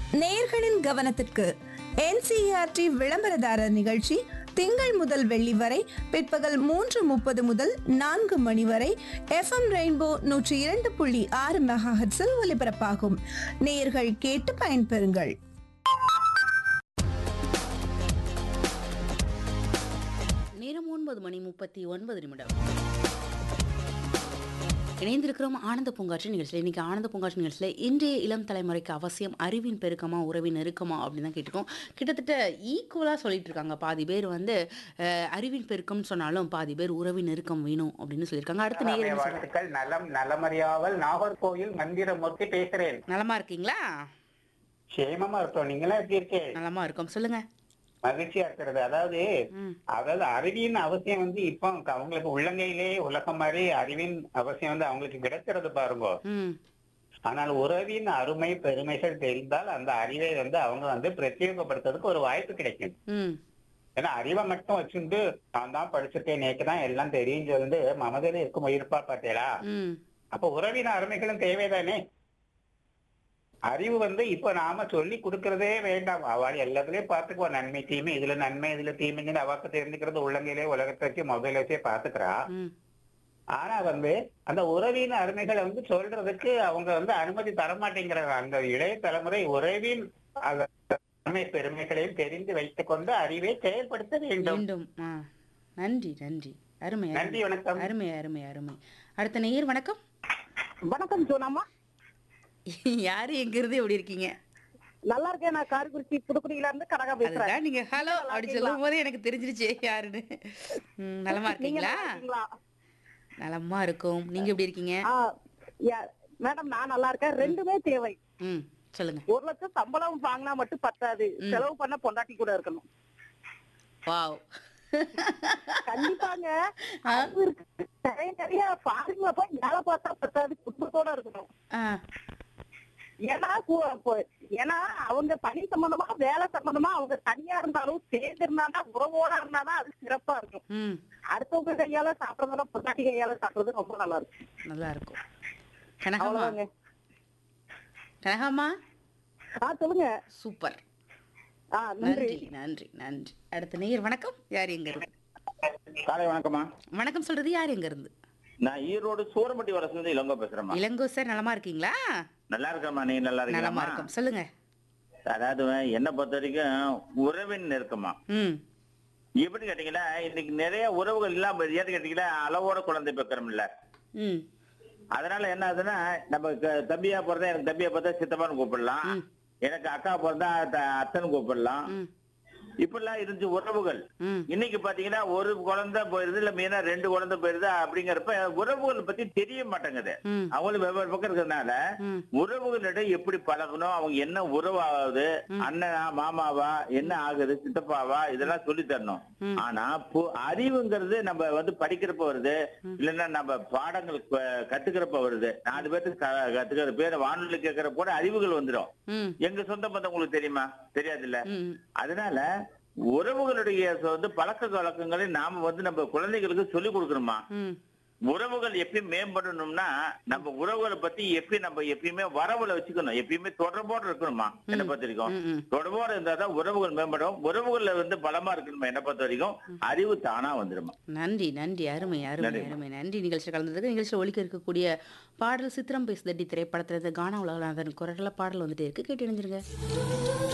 நேயர்களின் கவனத்திற்கு என்சிஆர்டி விளம்பரதாரர் நிகழ்ச்சி திங்கள் முதல் வெள்ளி வரை பிற்பகல் மூன்று முப்பது முதல் நான்கு மணி வரை எஃப்எம் ரெயின்போ நூற்றி இரண்டு புள்ளி ஆறு மெகாஹெட்ஸில் ஒலிபரப்பாகும் நேயர்கள் கேட்டு பயன்பெறுங்கள் நேரம் ஒன்பது மணி முப்பத்தி ஒன்பது நிமிடம் இணைந்திருக்கிறோம் ஆனந்த பூங்காற்று நிகழ்ச்சியில் இன்னைக்கு ஆனந்த பூங்காற்று நிகழ்ச்சியில் இன்றைய இளம் தலைமுறைக்கு அவசியம் அறிவின் பெருக்கமா உறவின் நெருக்கமா அப்படின்னு தான் கேட்டிருக்கோம் கிட்டத்தட்ட ஈக்குவலாக சொல்லிட்டு இருக்காங்க பாதி பேர் வந்து அஹ், அறிவின் பெருக்கம்னு சொன்னாலும் பாதி பேர் உறவின் நெருக்கம் வேணும் அப்படின்னு சொல்லியிருக்காங்க அடுத்த நேரம் என்ன சொல்றாங்க? வாழ்த்துக்கள் நலம் நலமறியாமல் நாகர்கோயில் மந்திரமூர்த்தி பேசுறேன் நலமா இருக்கீங்களா சேமமா இருக்கோம் நீங்களாம் எப்படி இருக்கேன் நலமா இருக்கோம் சொல்லுங்க மகிழ்ச்சியா இருக்கிறது அதாவது ம் அதாவது அறிவின் அவசியம் வந்து இப்போ அவங்களுக்கு உள்ளங்கையிலே உலகம் மாதிரி அறிவின் அவசியம் வந்து அவங்களுக்கு கிடைக்கிறது பாருங்க ம் ஆனால் உறவின் அருமை பெருமைகள் தெரிந்தால் அந்த அறிவை வந்து அவங்க வந்து பிரத்யேகப்படுத்துறதுக்கு ஒரு வாய்ப்பு கிடைக்கும் ம் ஏன்னா அறிவை மட்டும் வச்சுட்டு நான் தான் படிச்சிருக்கேன் நேக்கு தான் எல்லாம் தெரியும் சொல்லிட்டு மமதில இருக்கும் இருப்பா பார்த்தேளா ம் அப்ப உறவின் அருமைகளும் தேவைதானே அறிவு வந்து இப்ப நாம சொல்லி கொடுக்கறதே வேண்டாம் அவள் எல்லாத்துலயும் பாத்துக்குவா நன்மை தீமை இதுல நன்மை இதுல தீமைன்னு அவாக்கு தெரிஞ்சுக்கிறது உள்ளங்கையிலே உலகத்தை வச்சு மொபைல் வச்சே பாத்துக்கிறா ம் ஆனா வந்து அந்த உறவின் அருமைகளை வந்து சொல்றதுக்கு அவங்க வந்து அனுமதி தர மாட்டேங்கிறாங்க அந்த இளைய தலைமுறை உறவின் அந்த அருமை பெருமைகளையும் தெரிந்து வைத்துக் கொண்டு அறிவை செயல்படுத்த வேண்டும் மீண்டும் ஆ நன்றி நன்றி அருமை அருமை நன்றி வணக்கம் அருமை அருமை அருமை அடுத்த நேயர் வணக்கம் வணக்கம் சோனாமா யாரு எங்க இருந்து எப்படி இருக்கீங்க நல்லா இருக்கேன் நான் காரைக்குறிச்சி புதுக்குடியில இருந்து கனகா பேசுறேன் அதுதான் நீங்க ஹலோ அப்படி சொல்லும் போதே எனக்கு தெரிஞ்சிருச்சு யாருன்னு ம், நலமா நீங்க இருக்கீங்களா நல்லா இருக்கீங்களா? நலமா இருக்கும் நீங்க எப்படி இருக்கீங்க ஆ, யா- மேடம் நான் நல்லா இருக்கேன் ரெண்டுமே தேவை ம் சொல்லுங்க ஒரு லட்சம் சம்பளம் வாங்கினா மட்டும் பத்தாது செலவு பண்ண பொண்டாட்டி கூட இருக்கணும் வாவ் கண்டிப்பாங்க அது இருக்கு. நிறைய நிறைய ஃபாரின்ல போய் வேலை பார்த்தா பத்தாது குடும்பத்தோட இருக்கணும் ஆ ஏன்னா கு- இப்போ- ஏன்னா அவங்க பணி சம்பந்தமா வேலை சம்பந்தமா அவங்க தனியா இருந்தாலும் சேர்ந்து இருந்தாதான் உறவோட இருந்தாதான் அது சிறப்பா இருக்கும் ம் அடுத்தவங்க கையால சாப்பிடறதோட பொண்டாட்டி கையால சாப்பிடுறது ரொம்ப நல்லா இருக்கும் நல்லா இருக்கும் கனகம்மா அவ்வளவுதாங்க கனகம்மா ஆ சொல்லுங்க சூப்பர் ஆ நன்றி நன்றி நன்றி நன்றி அடுத்த நேயர் வணக்கம் யார் எங்க இருந்து காலை வணக்கம்மா வணக்கம் சொல்றது யார் எங்க இருந்து நான் ஈரோடு சூரமட்டி வரசுலேருந்து இளங்கோ பேசுறேம்மா இளங்கோ சார் நலமா இருக்கீங்களா நல்லா இருக்கம்மா நீ நல்லா நலமா இருக்கீங்களா இருக்கும் சொல்லுங்க அதாவது என்னை பொறுத்த வரைக்கும் உறவின் நெருக்கமா ம் எப்படி கேட்டீங்கன்னா இன்னைக்கு நிறைய உறவுகள் இல்லாம ஏன்னு கேட்டீங்கன்னா அளவோட குழந்தை பெக்கிறோம் இல்ல ம் அதனால என்ன ஆகுதுன்னா நம்ம க- தம்பியா பிறந்தா எனக்கு தம்பியா பார்த்தா சித்தப்பான்னு கூப்பிடலாம் ம். எனக்கு அக்கா பிறந்தா த- அத்தன்னு கூப்பிடலாம் ம் இப்படிலாம் இருந்துச்சு உறவுகள் ம் இன்னைக்கு பாத்தீங்கன்னா ஒரு குழந்தை போயிருது இல்ல மீனா ரெண்டு குழந்தை போயிருது அப்படிங்கிறப்ப உறவுகள் பத்தி தெரிய மாட்டேங்குது ம் அவங்களும் வெவ்வேறு பக்கம் இருக்கிறதுனால ம் உறவுகளிடம் எப்படி பழகணும் அவங்க என்ன உறவாகுது அண்ணனா மாமாவா என்ன ஆகுது சித்தப்பாவா இதெல்லாம் சொல்லி தரணும் ம். ஆனா பு- அறிவுங்கிறது நம்ம வந்து படிக்கிறப்ப வருது இல்லைன்னா நம்ம பாடங்கள் க- கத்துக்கிறப்ப வருது நாலு பேருக்கு க- கத்துக்கிற பேர் வானொலி கேட்கிற கூட அறிவுகள் வந்துடும் ம் எங்க சொந்த பந்தம் உங்களுக்கு தெரியுமா தெரியாது இல்ல ம் அதனால உறவுகளுடைய வந்து பழக்க வழக்கங்களை நாம வந்து நம்ம குழந்தைகளுக்கு சொல்லி கொடுக்கணுமா ம் உறவுகள் எப்படி மேம்படணும்னா நம்ம உறவுகளை பத்தி எப்படி நம்ம எப்பயுமே வரவுல வச்சுக்கணும் எப்பயுமே தொடர்போட இருக்கணுமா என்ன பொறுத்த வரைக்கும் ம், ம். தொடர்போட இருந்தாதான் உறவுகள் மேம்படும் உறவுகள்ல வந்து பலமா இருக்கணுமா என்ன பொறுத்த வரைக்கும் அறிவு தானா வந்துருமா நன்றி நன்றி அருமை அருமை நன்றி. அருமை நன்றி நிகழ்ச்சி கலந்ததுக்கு நிகழ்ச்சியில் ஒலிக்க இருக்கக்கூடிய பாடல் சித்திரம் பேசுதட்டி திரைப்படத்துல இருந்து கானா உலகநாதன் குரல்ல பாடல் வந்துட்டே இருக்கு கேட்டு இணைஞ்சிருங்க